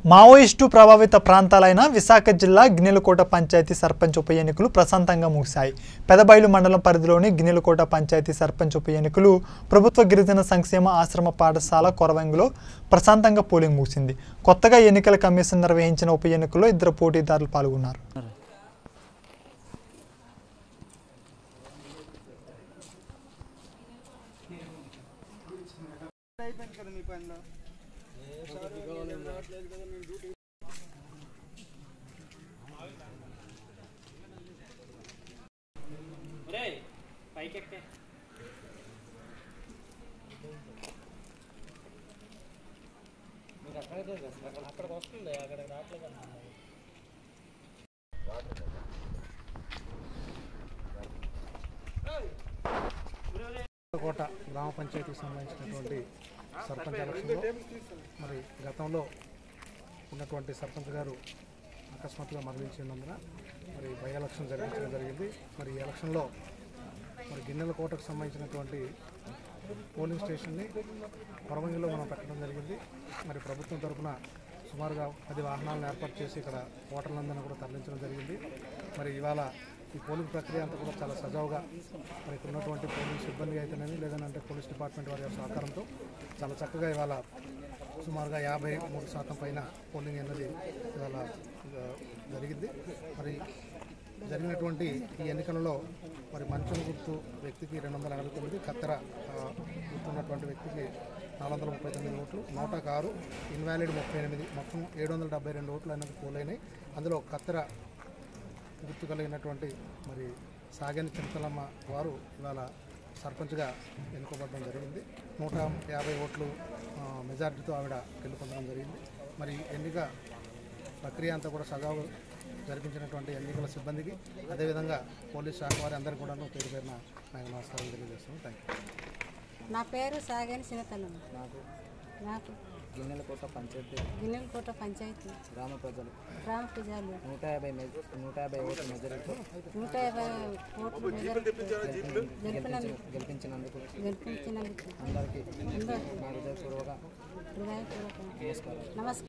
Maoist ప్రభావిత ప్రాంతాలైన విశాఖ జిల్లా గిన్నెలకోట పంచాయతీ సర్పంచ్ ఉప ఎన్నికలు ప్రశాంతంగా ముగిశాయి పెదబైలు మండలం పరిధిలోని గిన్నెలకోట పంచాయతీ సర్పంచ్ ఉప ఎన్నికలు ప్రభుత్వ గిరిజన సంక్షేమ ఆశ్రమ పాఠశాల కొరవంగిలో ప్రశాంతంగా పోలింగ్ ముగిసింది కొత్తగా ఎన్నికల కమిషన్ నిర్వహించిన ఉప ఎన్నికల్లో ఇద్దరు పోటీదారులు పాల్గొన్నారు పైకెక్కే అక్కడికి వస్తుంది అక్కడికి రావట్లేదు కోట గ్రామ పంచాయతీకి సంబంధించినటువంటి సర్పంచ్ ఎలక్షన్లో మరి గతంలో ఉన్నటువంటి సర్పంచ్ గారు అకస్మాత్తుగా మరణించినందున మరి బై ఎలక్షన్ జరిపించడం జరిగింది మరి ఈ ఎలక్షన్లో మరి గిన్నెల కోటకు సంబంధించినటువంటి పోలింగ్ స్టేషన్ని కొరవంగిలో మనం పెట్టడం జరిగింది మరి ప్రభుత్వం తరఫున సుమారుగా పది వాహనాలను ఏర్పాటు చేసి ఇక్కడ ఓటర్లందరినీ కూడా తరలించడం జరిగింది మరి ఇవాళ ఈ పోలింగ్ ప్రక్రియ అంతా కూడా చాలా సజావుగా మరి ఇక్కడ ఉన్నటువంటి పోలింగ్ సిబ్బంది అయితేనేమి లేదంటే పోలీస్ డిపార్ట్మెంట్ వారి యొక్క సహకారంతో చాలా చక్కగా ఇవాళ సుమారుగా యాభై మూడు శాతం పైన పోలింగ్ అనేది ఇవాళ ఆ, జరిగింది మరి జరిగినటువంటి ఈ ఎన్నికలలో మరి మంచం గుర్తు వ్యక్తికి రెండు వందల ఎనభై తొమ్మిది కత్తెర ఆ, గుర్తున్నటువంటి వ్యక్తికి నాలుగు వందల ముప్పై తొమ్మిది ఓట్లు నూటకు ఆరు ఇన్వాలిడ్ ముప్పై ఎనిమిది మొత్తం ఏడు వందల డెబ్బై రెండు ఓట్లు అనేది పోలైనాయి అందులో కత్తెర గుర్తు కలిగినటువంటి మరి సాగని చింతలమ్మ వారు ఇవాళ సర్పంచ్గా ఎన్నుకోబడడం జరిగింది నూట యాభై ఓట్లు ఆ, మెజార్టీతో ఆవిడ గెలుపొందడం జరిగింది మరి ఎన్నిక ప్రక్రియ అంతా కూడా సజావు జరిపించినటువంటి ఎన్నికల సిబ్బందికి అదేవిధంగా పోలీస్ శాఖ వారి అందరికీ కూడా పేరు పేరున నాకు నమస్కారం తెలియజేస్తున్నాను థ్యాంక్ యూ నా పేరు సాగని చిన్నతనం నాకు నాకు గిన్నెలకోట పంచాయతీ గిన్నెలకోట పంచాయతీ గ్రామ ప్రజలు గ్రామ ప్రజలు నూట యాభై మెజ నూట యాభై ఓట్ల మెజారిటీతో నూట యాభై ఓట్లు మెజారిటీ గెలిపినందుకు గెలిపించినందుకు గెలిపించినందుకు అందరికీ అందరికీ నా హృదయపూర్వక హృదయపూర్వక నమస్కారం నమస్కారం